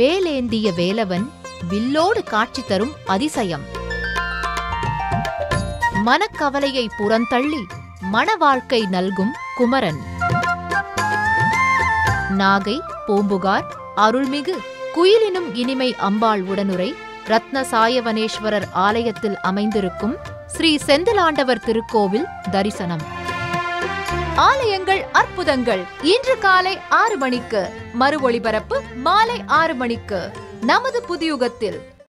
வேலேந்திய வேலவன் வில்லோடு காட்சி தரும் அதிசயம் மனக்கவலையை புறந்தள்ளி மணவாழ்க்கை நல்கும் குமரன் நாகை பூம்புகார் அருள்மிகு குயிலினும் இனிமை அம்பாள் உடனுரை ரத்ன சாயவனேஸ்வரர் ஆலயத்தில் அமைந்திருக்கும் ஸ்ரீ செந்திலாண்டவர் திருக்கோவில் தரிசனம் ஆலயங்கள் அற்புதங்கள் இன்று காலை ஆறு மணிக்கு மறு ஒளிபரப்பு மாலை ஆறு மணிக்கு நமது புதியுகத்தில்